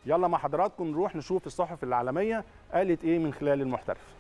يلا مع حضراتكم نروح نشوف الصحف العالميه قالت ايه من خلال المحترف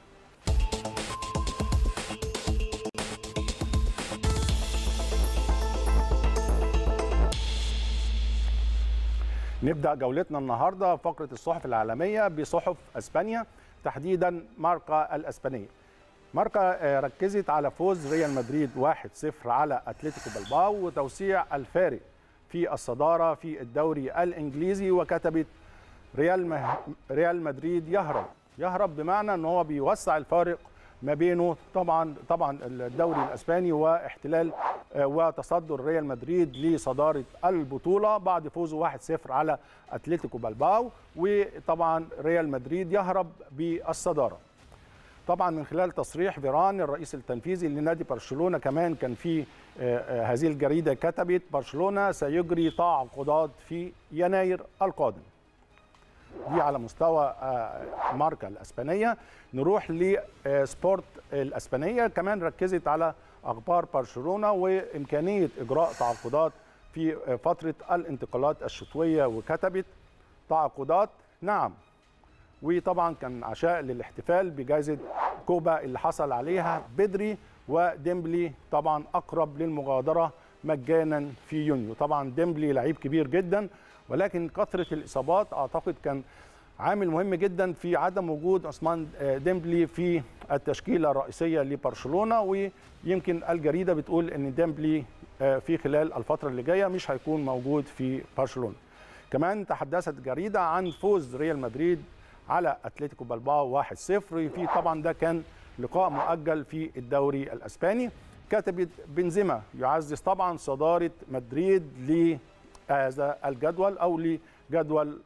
نبدا جولتنا النهارده فقره الصحف العالميه بصحف اسبانيا تحديدا ماركا الاسبانيه ماركا ركزت على فوز ريال مدريد 1-0 على اتلتيكو بلباو وتوسيع الفارق في الصداره في الدوري الانجليزي وكتبت ريال مه... ريال مدريد يهرب يهرب بمعنى ان هو بيوسع الفارق ما بينه طبعا طبعا الدوري الاسباني واحتلال وتصدر ريال مدريد لصداره البطوله بعد فوزه 1-0 على اتلتيكو بلباو وطبعا ريال مدريد يهرب بالصداره طبعا من خلال تصريح فيران الرئيس التنفيذي لنادي برشلونه كمان كان في هذه الجريده كتبت برشلونه سيجري تعاقدات في يناير القادم دي على مستوى ماركا الاسبانيه نروح لسبورت الاسبانيه كمان ركزت على اخبار برشلونه وامكانيه اجراء تعاقدات في فتره الانتقالات الشتويه وكتبت تعاقدات نعم وطبعا كان عشاء للاحتفال بجائزه كوبا اللي حصل عليها بدري وديمبلي طبعا اقرب للمغادره مجانا في يونيو طبعا ديمبلي لعيب كبير جدا ولكن كثره الاصابات اعتقد كان عامل مهم جدا في عدم وجود عثمان ديمبلي في التشكيله الرئيسيه لبرشلونه ويمكن الجريده بتقول ان ديمبلي في خلال الفتره اللي جايه مش هيكون موجود في برشلونه كمان تحدثت الجريده عن فوز ريال مدريد على اتلتيكو بلباو 1-0 في طبعا ده كان لقاء مؤجل في الدوري الاسباني كتبت بنزيما يعزز طبعا صداره مدريد لهذا الجدول او لجدول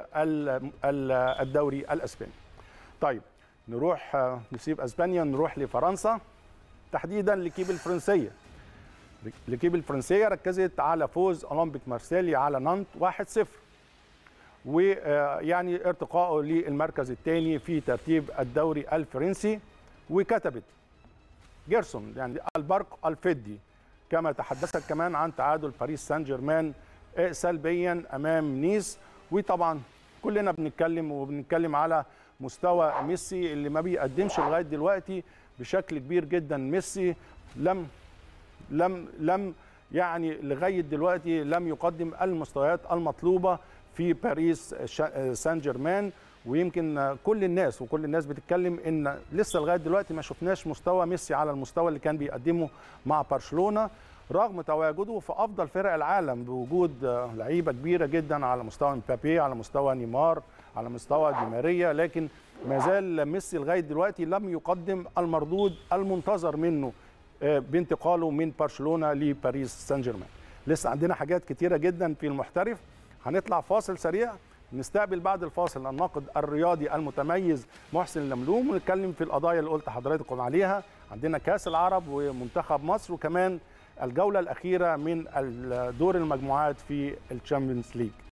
الدوري الاسباني. طيب نروح نسيب اسبانيا نروح لفرنسا تحديدا لكيب الفرنسيه. لكيب الفرنسيه ركزت على فوز اولمبيك مارسيليا على نانت 1-0 ويعني ارتقائه للمركز الثاني في ترتيب الدوري الفرنسي وكتبت جيرسون يعني البرق الفدي كما تحدثت كمان عن تعادل باريس سان جيرمان سلبيا امام نيس وطبعا كلنا بنتكلم وبنتكلم على مستوى ميسي اللي ما بيقدمش لغايه دلوقتي بشكل كبير جدا ميسي لم لم لم يعني لغايه دلوقتي لم يقدم المستويات المطلوبه في باريس سان جيرمان ويمكن كل الناس وكل الناس بتتكلم ان لسه لغايه دلوقتي ما شفناش مستوى ميسي على المستوى اللي كان بيقدمه مع برشلونه رغم تواجده في افضل فرق العالم بوجود لعيبه كبيره جدا على مستوى مبابي على مستوى نيمار على مستوى دي ماريا لكن ما زال ميسي لغايه دلوقتي لم يقدم المردود المنتظر منه بانتقاله من برشلونه لباريس سان جيرمان لسه عندنا حاجات كتيره جدا في المحترف هنطلع فاصل سريع نستقبل بعد الفاصل الناقد الرياضي المتميز محسن اللملوم ونتكلم في القضايا اللي قلت حضراتكم عليها عندنا كاس العرب ومنتخب مصر وكمان الجوله الاخيره من دور المجموعات في الشامبيونز ليج